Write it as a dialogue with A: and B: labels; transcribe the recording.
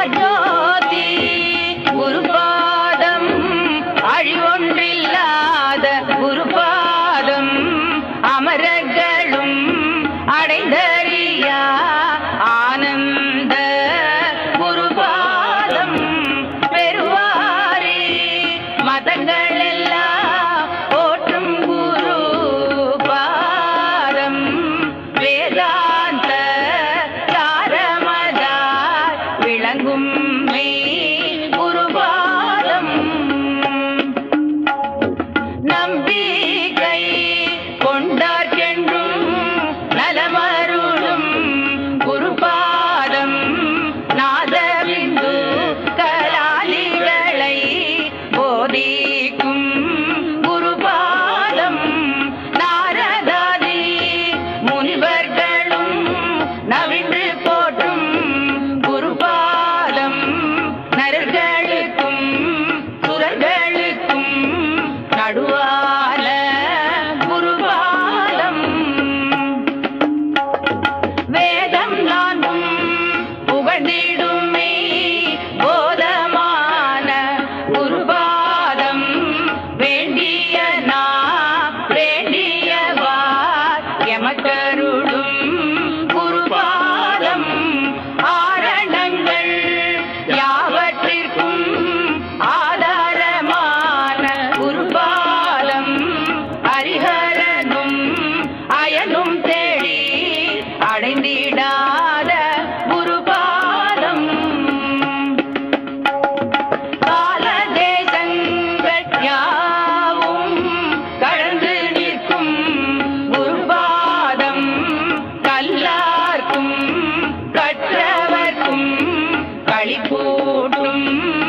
A: பரமஜோதி குருபாதம் அழிவொன்றில்லாத குருபாதம் அமரர்களும் அடைந்தறியா ஆனந்த குருபாதம் பெறுவாரே மதங்கள் எல்லாம் போற்றும் குரு பாதம் வேதாந்த சாரமதாய் விளங்கும் மெய் குருபாதம் நம்பிக்கை கொண்டார்கென்றும் நலமருளும் குருபாதம் நாதபிந்து கலாலிகளை போதிக்கும் குருபாதம் நாரதாதி முனிவர்களும் நவின்று போற்றும் குருபாதம் நரர்களுக்கும் சுரர்களுக்கும் நடுவால குருபாதம் வேதம் நான்கும் புகழ்ந்திடுமே போதமான குருபாதம் வேண்டிய நா வேண்டியவா எமக்கருளும் குருபாதம் ஆரணங்கள் யாவற்றிற்கும் ஆதாரமான குருபாதம் ஹரிஹரனும் அயனும் தேடி அடைந்திடாத குருபாதம் கால தேசங்கள் யாவும் கடந்து நிற்கும் குருபாதம் கல்லார்க்கும் கற்றவர்க்கும் களிப்பூட்டும்